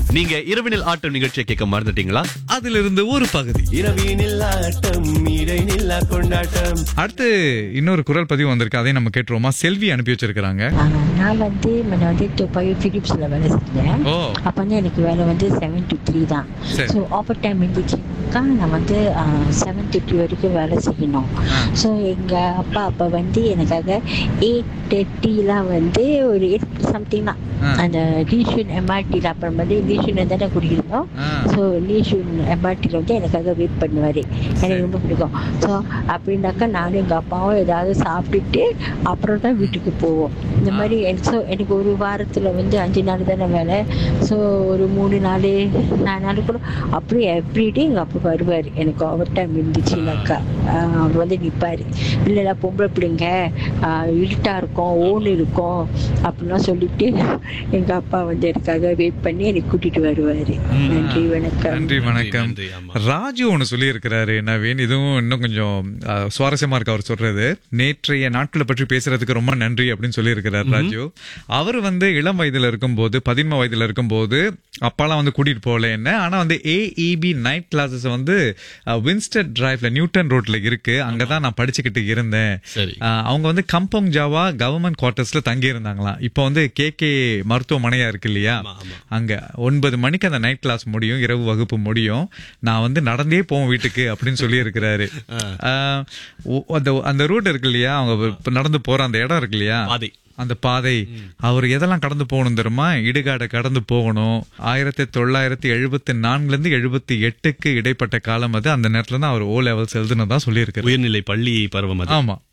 நீங்க இரவினில் ஆட்டம் நிகழ்ச்சியை கேட்க மறந்துட்டீங்களா அதிலிருந்து ஒரு பகுதி இரவினில் ஆட்டம் இடைநில்லா கொண்டாட்டம் அடுத்து இன்னொரு குரல் பதிவு வந்திருக்கு அதையும் நம்ம கேட்டுருவோமா செல்வி அனுப்பி வச்சிருக்காங்க ஆஹ் நான் வந்து முன்ன வந்து போய் ஃபிலிப்ஸில் வேலை செஞ்சேன் ஓ அப்போ வந்து எனக்கு வேலை வந்து செவன் டு த்ரீ தான் சரி. ஸோ ஆஃபர் டைம் இருந்துச்சுக்கா நான் வந்து செவன் டு த்ரீ வரைக்கும் வேலை செய்யணும் ஸோ எங்கள் அப்பா அப்போ வந்து எனக்காக எயிட் தேர்ட்டிலாம் வந்து ஒரு எயிட் சம்திங் தான் ஆ. அந்த லீஷூன் எம்ஆர்டியில் அப்புறம் வந்து லீஷூன் தானே குடியிருந்தோம் ஆ. ஸோ லீஷூன் எம்ஆர்டியில் வந்து எனக்காக வெயிட் பண்ணுவார் எனக்கு ரொம்ப பிடிக்கும் ஸோ அப்படின்னாக்கா நானும் எங்கள் அப்பாவும் ஏதாவது சாப்பிட்டுட்டு அப்புறம் தான் வீட்டுக்கு போவோம் இந்த மாதிரி ஸோ எனக்கு ஒரு வாரத்தில் வந்து அஞ்சு நாள் தானே வேலை ஸோ ஒரு மூணு நாள் நாலு நாள் கூட அப்படியே எவ்ரிடே எங்கள் அப்பா வருவார் எனக்கு ஓவர் டைம் இருந்துச்சுனாக்கா ஆஹ் அவர் வந்து நிற்பார் இல்லைல்ல பொம்பளை பிள்ளைங்க ஆஹ் இருட்டா இருக்கும் ஓன் இருக்கும் அப்படிலாம் சொல்லிட்டு எங்கள் அப்பா வந்து எனக்காக வெயிட் பண்ணி எனக்கு கூட்டிட்டு வருவார் நன்றி வணக்கம் நன்றி வணக்கம் நன்றி, ஆமா. ராஜு ஒன்று சொல்லியிருக்கிறாரு நவீன் இதுவும் இன்னும் கொஞ்சம் அஹ், சுவாரஸ்யமா இருக்கு அவர் சொல்றது நேற்றைய நாட்களை பற்றி பேசுறதுக்கு ரொம்ப நன்றி அப்படின்னு சொல்லியிருக்கிறார் ராஜு அவர் வந்து இளம் வயதுல இருக்கும்போது பதின்ம வயதுல இருக்கும்போது அப்பாலாம் வந்து கூட்டிட்டு போகல என்ன ஆனா வந்து ஏஇபி நைட் கிளாஸஸ் வந்து வின்ஸ்டட் டிரைவ்ல நியூட்டன் ரோட்ல இருக்கு அங்கதான் நான் படிச்சுக்கிட்டு இருந்தேன் சரி. அஹ், அவங்க வந்து கம்பங் ஜாவா கவர்மெண்ட் குவார்டர்ஸ்ல தங்கி இருந்தாங்களாம் இப்போ வந்து கே கே மருத்துவமனையா இருக்கு இல்லையா அங்க ஒன்பது மணிக்கு அந்த நைட் கிளாஸ் முடியும் இரவு வகுப்பு முடியும் நான் வந்து நடந்தே போவேன் வீட்டுக்கு அப்படின்னு சொல்லி இருக்கிறாரு அந்த அந்த ரூட் இருக்கு இல்லையா அவங்க இப்ப நடந்து போற அந்த இடம் இருக்கு இல்லையா பாதை. அந்த பாதை அவர் எதெல்லாம் கடந்து போகணும் தெரியுமா இடுகாடை கடந்து போகணும் ஆயிரத்தி தொள்ளாயிரத்தி எழுபத்தி நான்குல இருந்து எழுபத்தி எட்டுக்கு இடைப்பட்ட காலம் அது அந்த நேரத்துல தான் அவர் ஓ லெவல்ஸ் எழுதுனதா சொல்லியிருக்காரு உயர்நிலை பள்ளி பருவம் அது ஆமா